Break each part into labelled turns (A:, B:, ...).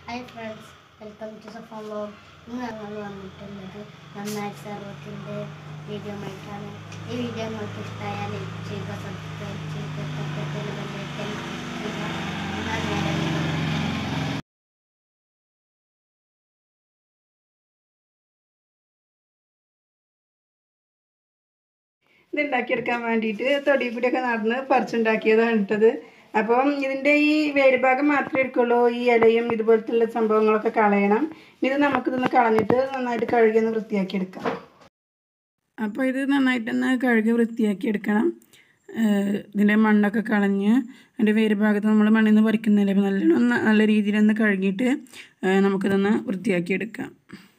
A: hi friends welcome to Safa vlog ഇന്ന് ഞങ്ങൾ വന്നിട്ടുള്ളത് നന്നായി സർവത്തിൻ്റെ വീഡിയോ ആയിട്ടാണ് ഈ വീഡിയോ നിങ്ങൾക്ക് ഇഷ്ടമായാൽ ലൈക്ക് ചെയ്യുക സബ്സ്ക്രൈബ് ചെയ്യുക തൊട്ടടുത്തുള്ള ബെല്ലൈക്കൻ ചെയ്യുക എന്നാൽ നേരെ വീഡിയോ
B: ഇത് ഉണ്ടാക്കിയെടുക്കാൻ വേണ്ടിയിട്ട് തൊടി കൂടിയൊക്കെ നടന്ന് പറിച്ചുണ്ടാക്കിയതാണ് ഇട്ടത് അപ്പം ഇതിൻ്റെ ഈ വേരുഭാഗം മാത്രമേ എടുക്കുള്ളൂ ഈ ഇലയും ഇതുപോലത്തുള്ള സംഭവങ്ങളൊക്കെ കളയണം ഇത് നമുക്കിതൊന്ന് കളഞ്ഞിട്ട് നന്നായിട്ട് കഴുകി ഒന്ന് വൃത്തിയാക്കി എടുക്കാം അപ്പോൾ ഇത് നന്നായിട്ടൊന്ന് കഴുകി വൃത്തിയാക്കി എടുക്കണം ഏഹ് ഇതിൻ്റെ മണ്ണൊക്കെ കളഞ്ഞ് അതിൻ്റെ വേരുഭാഗത്ത് നമ്മൾ മണ്ണിൽ നിന്ന് പറിക്കുന്നില്ല അപ്പോൾ നല്ലോണം ഒന്ന് നല്ല രീതിയിലൊന്ന് കഴുകിയിട്ട് ഏഹ് നമുക്കിതൊന്ന് വൃത്തിയാക്കി എടുക്കാം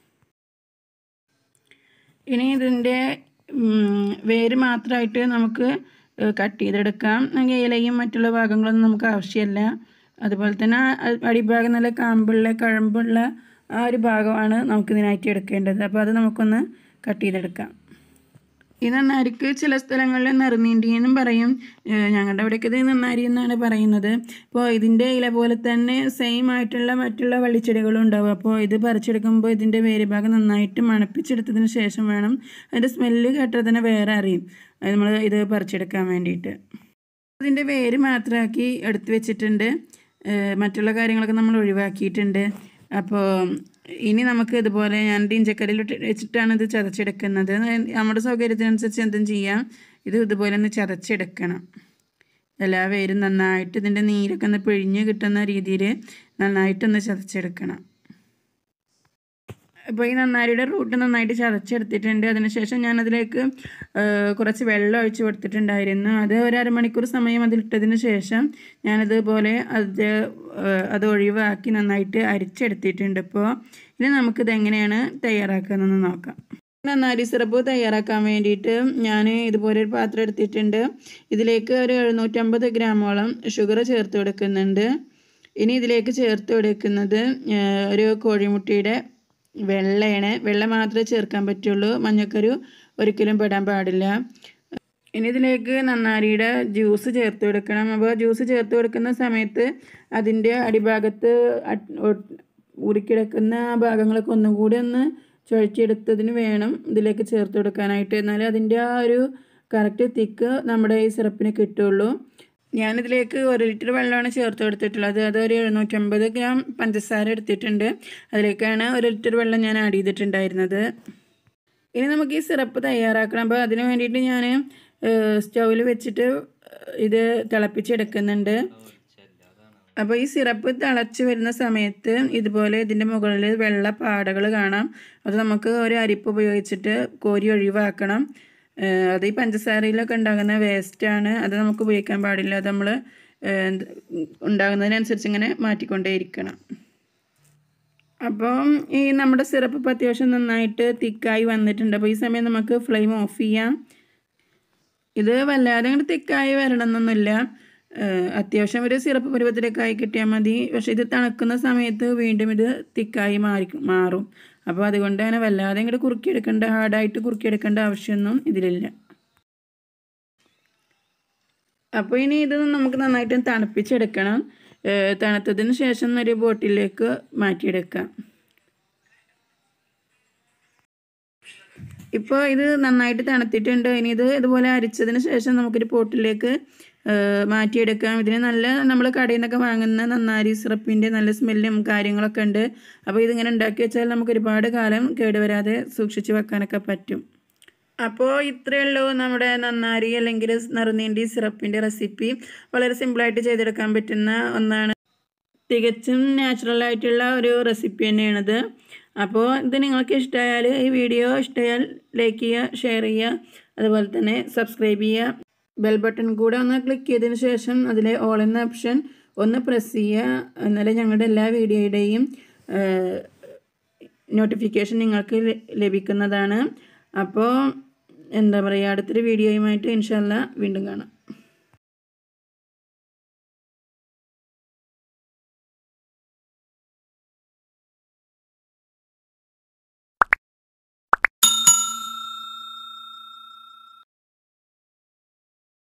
B: ഇനി ഇതിൻ്റെ ഉം, വേര് മാത്രമായിട്ട് നമുക്ക് ഏഹ്, കട്ട് ചെയ്തെടുക്കാം അല്ലെങ്കിൽ ഇലയും മറ്റുള്ള ഭാഗങ്ങളൊന്നും നമുക്ക് ആവശ്യമില്ല അതുപോലെ തന്നെ അ- അടിഭാഗം നല്ല കാമ്പുള്ള കഴമ്പുള്ള ആ ഒരു ഭാഗമാണ് നമുക്ക് ഇതിനായിട്ട് എടുക്കേണ്ടത് അപ്പോൾ അത് നമുക്കൊന്ന് കട്ട് ചെയ്തെടുക്കാം ഈ നന്നാരിക്ക് ചില സ്ഥലങ്ങളിൽ നറുനീണ്ടി എന്നും പറയും ഏഹ് ഞങ്ങളുടെ അവിടെയൊക്കെ ഇത് നന്നാരി എന്നാണ് പറയുന്നത് അപ്പോൾ ഇതിൻ്റെ ഇല പോലെ തന്നെ സെയിം ആയിട്ടുള്ള മറ്റുള്ള വള്ളിച്ചെടികളും ഉണ്ടാവും അപ്പോൾ ഇത് പറിച്ചെടുക്കുമ്പോൾ ഇതിൻ്റെ വേരുഭാഗം നന്നായിട്ട് മണപ്പിച്ചെടുത്തതിന് ശേഷം വേണം അതിൻ്റെ സ്മെല്ല് കേട്ടാൽ തന്നെ വേറെ അറിയും അത് നമ്മൾ ഇത് പറിച്ചെടുക്കാൻ വേണ്ടിയിട്ട് ഇതിൻ്റെ വേര് മാത്രമാക്കി എടുത്ത് വെച്ചിട്ടുണ്ട് ഏഹ് മറ്റുള്ള കാര്യങ്ങളൊക്കെ നമ്മൾ ഒഴിവാക്കിയിട്ടുണ്ട് അപ്പോൾ ഇനി നമുക്ക് ഇതുപോലെ ഞാൻ ഇഞ്ചക്കല്ലിൽ ഇട്ട് വെച്ചിട്ടാണ് ഇത് ചതച്ചെടുക്കുന്നത് നമ്മുടെ സൗകര്യത്തിനനുസരിച്ച് എന്തും ചെയ്യാം ഇത് ഇതുപോലെ ഒന്ന് ചതച്ചെടുക്കണം എല്ലാ വേരും നന്നായിട്ട് ഇതിൻ്റെ നീരൊക്കെ ഒന്ന് പിഴിഞ്ഞ് കിട്ടുന്ന രീതിയിൽ നന്നായിട്ടൊന്ന് ചതച്ചെടുക്കണം അപ്പോൾ ഈ നന്നാരിയുടെ റൂട്ട് നന്നായിട്ട് ചതച്ചെടുത്തിട്ടുണ്ട് അതിനുശേഷം ഞാനതിലേക്ക് ഏഹ്, കുറച്ച് വെള്ളം ഒഴിച്ച് കൊടുത്തിട്ടുണ്ടായിരുന്നു അത് ഒരു അരമണിക്കൂർ സമയം അതിലിട്ടതിന് ശേഷം ഞാനതുപോലെ അത് ഏഹ്, അത് ഒഴിവാക്കി നന്നായിട്ട് അരിച്ചെടുത്തിട്ടുണ്ട് ഇപ്പോൾ ഇനി നമുക്കിത് എങ്ങനെയാണ് തയ്യാറാക്കുന്നതെന്ന് നോക്കാം നന്നാരി സിറപ്പ് തയ്യാറാക്കാൻ വേണ്ടിയിട്ട് ഞാൻ ഇതുപോലെ ഒരു പാത്രം എടുത്തിട്ടുണ്ട് ഇതിലേക്ക് ഒരു എഴുന്നൂറ്റമ്പത് ഗ്രാമോളം ഷുഗർ ചേർത്ത് കൊടുക്കുന്നുണ്ട് ഇനി ഇതിലേക്ക് ചേർത്ത് കൊടുക്കുന്നത് ഏഹ്, ഒരു കോഴിമുട്ടിയുടെ വെള്ളയാണ് വെള്ള മാത്രമേ ചേർക്കാൻ പറ്റുള്ളൂ മഞ്ഞക്കരു ഒരിക്കലും പെടാൻ പാടില്ല ഇനി ഇതിലേക്ക് നന്നാരിയുടെ ജ്യൂസ് ചേർത്ത് കൊടുക്കണം അപ്പോൾ ജ്യൂസ് ചേർത്ത് കൊടുക്കുന്ന സമയത്ത് അതിൻ്റെ അടിഭാഗത്ത് അട്- ഒ- ഊടിക്കിടക്കുന്ന ആ ഭാഗങ്ങളൊക്കെ ഒന്നും കൂടി ഒന്ന് ചുഴറ്റിയെടുത്തതിന് വേണം ഇതിലേക്ക് ചേർത്ത് കൊടുക്കാനായിട്ട് എന്നാലേ അതിൻ്റെ ആ ഒരു കറക്റ്റ് തിക്ക് നമ്മുടെ ഈ സിറപ്പിന് കിട്ടുള്ളൂ ഞാനിതിലേക്ക് ഒരു ലിറ്റർ വെള്ളമാണ് ചേർത്ത് കൊടുത്തിട്ടുള്ളത് അത് ഒരു എഴുന്നൂറ്റമ്പത് ഗ്രാം പഞ്ചസാര എടുത്തിട്ടുണ്ട് അതിലേക്കാണ് ഒരു ലിറ്റർ വെള്ളം ഞാൻ ആഡ് ചെയ്തിട്ടുണ്ടായിരുന്നത് ഇനി നമുക്ക് ഈ സിറപ്പ് തയ്യാറാക്കണം അപ്പോൾ അതിന് വേണ്ടിയിട്ട് ഞാൻ സ്റ്റൗവിൽ വെച്ചിട്ട് ഇത് തിളപ്പിച്ചെടുക്കുന്നുണ്ട് അപ്പോൾ ഈ സിറപ്പ് തിളച്ച് വരുന്ന സമയത്ത് ഇതുപോലെ ഇതിൻ്റെ മുകളിൽ വെള്ള പാടകൾ കാണാം അത് നമുക്ക് ഒരു അരിപ്പ് ഉപയോഗിച്ചിട്ട് കോരി ഒഴിവാക്കണം ഏഹ് അത് ഈ പഞ്ചസാരയിലൊക്കെ ഉണ്ടാകുന്ന വേസ്റ്റാണ് അത് നമുക്ക് ഉപയോഗിക്കാൻ പാടില്ല അത് നമ്മൾ ഉണ്ടാകുന്നതിനനുസരിച്ച് ഇങ്ങനെ മാറ്റിക്കൊണ്ടേയിരിക്കണം അപ്പം ഈ നമ്മുടെ സിറപ്പ് ഇപ്പോൾ അത്യാവശ്യം നന്നായിട്ട് തിക്കായി വന്നിട്ടുണ്ട് അപ്പോൾ ഈ സമയം നമുക്ക് ഫ്ലെയിം ഓഫ് ചെയ്യാം ഇത് വല്ലാതെ അങ്ങോട്ട് തിക്കായി വരണമെന്നൊന്നുമില്ല ഏഹ് അത്യാവശ്യം ഒരു സിറപ്പ് പരുവത്തിലൊക്കെ ആയി കിട്ടിയാൽ മതി പക്ഷേ ഇത് തണുക്കുന്ന സമയത്ത് വീണ്ടും ഇത് തിക്കായി മാറി മാറും അപ്പോൾ അതുകൊണ്ട് തന്നെ വല്ലാതെ ഇങ്ങോട്ട് കുറുക്കിയെടുക്കേണ്ട ഹാർഡായിട്ട് കുറുക്കിയെടുക്കേണ്ട ആവശ്യമൊന്നും ഇതിലില്ല അപ്പോൾ ഇനി ഇത് നമുക്ക് നന്നായിട്ട് തണുപ്പിച്ചെടുക്കണം ഏഹ് തണുത്തതിന് ശേഷം ഒരു ബോട്ടിലേക്ക് മാറ്റിയെടുക്കാം ഇപ്പോൾ ഇത് നന്നായിട്ട് തണുത്തിട്ടുണ്ട് ഇനി ഇത് ഇതുപോലെ അരിച്ചതിന് ശേഷം നമുക്കൊരു പോട്ടിലേക്ക് ഏഹ്, മാറ്റിയെടുക്കാം ഇതിന് നല്ല നമ്മൾ കടയിൽ നിന്നൊക്കെ വാങ്ങുന്ന നന്നാരി സിറപ്പിൻ്റെ നല്ല സ്മെല്ലും കാര്യങ്ങളൊക്കെ ഉണ്ട് അപ്പോൾ ഇതിങ്ങനെ ഉണ്ടാക്കി വെച്ചാൽ നമുക്ക് ഒരുപാട് കാലം കേടുവരാതെ സൂക്ഷിച്ച് വെക്കാനൊക്കെ പറ്റും അപ്പോൾ ഇത്രയേ ഉള്ളൂ നമ്മുടെ നന്നാരി അല്ലെങ്കിൽ നറുനീണ്ടി സിറപ്പിൻ്റെ റെസിപ്പി വളരെ സിമ്പിളായിട്ട് ചെയ്തെടുക്കാൻ പറ്റുന്ന ഒന്നാണ് തികച്ചും നാച്ചുറൽ ആയിട്ടുള്ള ഒരു റെസിപ്പി തന്നെയാണിത് അപ്പോൾ ഇത് നിങ്ങൾക്ക് ഇഷ്ടമായാൽ ഈ വീഡിയോ ഇഷ്ടമായാൽ ലൈക്ക് ചെയ്യുക ഷെയർ ചെയ്യുക അതുപോലെ തന്നെ സബ്സ്ക്രൈബ് ചെയ്യുക ബെൽ ബട്ടൺ കൂടെ ഒന്ന് ക്ലിക്ക് ചെയ്തതിന് ശേഷം അതിലെ ഓൾ എന്ന ഓപ്ഷൻ ഒന്ന് പ്രസ് ചെയ്യുക എന്നാലേ ഞങ്ങളുടെ എല്ലാ വീഡിയോയുടെയും നോട്ടിഫിക്കേഷൻ നിങ്ങൾക്ക് ല- ലഭിക്കുന്നതാണ് അപ്പോൾ എന്താ പറയുക അടുത്തൊരു വീഡിയോയുമായിട്ട് ഇൻഷാല്ല വീണ്ടും കാണാം